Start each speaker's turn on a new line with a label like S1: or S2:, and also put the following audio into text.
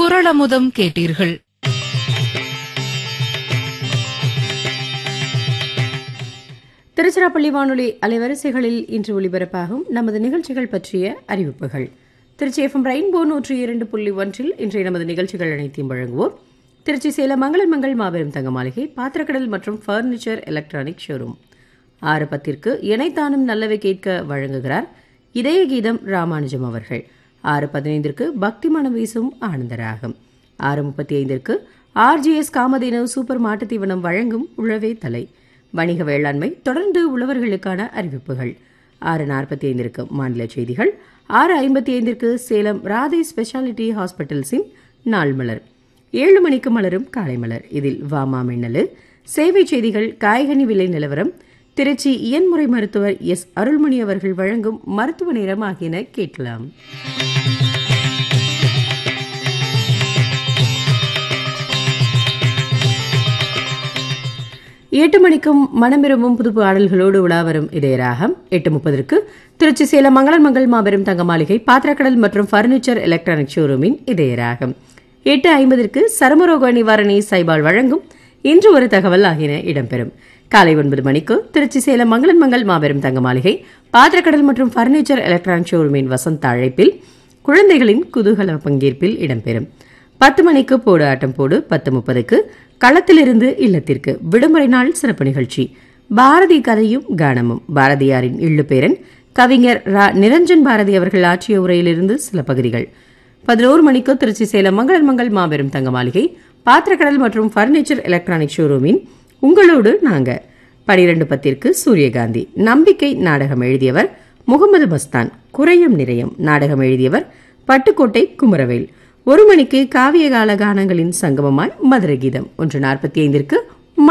S1: குரலமுதம் கேட்டீர்கள்
S2: திருச்சிராப்பள்ளி வானொலி அலைவரிசைகளில் இன்று ஒலிபரப்பாகும் நமது நிகழ்ச்சிகள் பற்றிய அறிவிப்புகள் திருச்சி எஃப்எம் ரெயின்போ நூற்றி இரண்டு புள்ளி ஒன்றில் இன்றைய நமது நிகழ்ச்சிகள் அனைத்தையும் வழங்குவோர் திருச்சி சேலம் மங்களன் மங்கள் மாபெரும் தங்க மாளிகை பாத்திரக்கடல் மற்றும் ஃபர்னிச்சர் எலக்ட்ரானிக் ஷோரூம் ஆறு பத்திற்கு இணைத்தானும் நல்லவை கேட்க வழங்குகிறார் இதய கீதம் ராமானுஜம் அவர்கள் ஆறு பதினைந்திற்கு பக்தி மனம் வீசும் ஆனந்தராகம் ஆறு முப்பத்தி ஐந்திற்கு ஆர்ஜிஎஸ் காமதேனு சூப்பர் மாட்டுத் தீவனம் வழங்கும் உழவே தலை வணிக வேளாண்மை தொடர்ந்து உழவர்களுக்கான அறிவிப்புகள் ஆறு நாற்பத்தி ஐந்திற்கு மாநில செய்திகள் ஆறு ஐம்பத்தி ஐந்திற்கு சேலம் ராதை ஸ்பெஷாலிட்டி ஹாஸ்பிட்டல்ஸின் நாள் மலர் ஏழு மணிக்கு மலரும் காலை மலர் இதில் வாமா மின்னலு சேவை செய்திகள் காய்கனி விலை நிலவரம் திருச்சி இயன்முறை மருத்துவர் எஸ் அருள்மணி அவர்கள் வழங்கும் மருத்துவ நேரம் ஆகியன கேட்கலாம் எட்டு மணிக்கும் மனம் விரும்பும் புது பாடல்களோடு உலா வரும் இதயராகம் எட்டு முப்பதற்கு திருச்சி சேலம் மங்களன் மங்கள் மாபெரும் தங்க மாளிகை பாத்திரக்கடல் மற்றும் பர்னிச்சர் எலக்ட்ரானிக் ஷோரூமின் இதயராகம் எட்டு ஐம்பதற்கு சருமரோக நிவாரணி சைபால் வழங்கும் இன்று ஒரு தகவல் ஆகியன இடம்பெறும் காலை ஒன்பது மணிக்கு திருச்சி சேலம் மங்களன் மங்கள் மாபெரும் தங்க மாளிகை பாத்திரக்கடல் மற்றும் பர்னிச்சர் எலக்ட்ரானிக் ஷோரூமின் வசந்த அழைப்பில் குழந்தைகளின் குதூகல பங்கேற்பில் இடம்பெறும் பத்து மணிக்கு போடு ஆட்டம் போடு பத்து முப்பதுக்கு களத்திலிருந்து இல்லத்திற்கு விடுமுறை நாள் சிறப்பு நிகழ்ச்சி பாரதி கதையும் கானமும் பாரதியாரின் இல்லுப்பேரன் கவிஞர் ரா நிரஞ்சன் பாரதி அவர்கள் ஆற்றிய உரையிலிருந்து சில பகுதிகள் பதினோரு மணிக்கு திருச்சி சேலம் மங்களன் மங்கள் மாபெரும் தங்க மாளிகை பாத்திரக்கடல் மற்றும் பர்னிச்சர் எலக்ட்ரானிக் ஷோரூமின் உங்களோடு நாங்க பனிரெண்டு பத்திற்கு சூரியகாந்தி நம்பிக்கை நாடகம் எழுதியவர் முகமது பஸ்தான் குறையும் நிறையும் நாடகம் எழுதியவர் பட்டுக்கோட்டை குமரவேல் ஒரு மணிக்கு காவிய கால கானங்களின் சங்கமமாய் மதுரை கீதம் ஒன்று நாற்பத்தி ஐந்திற்கு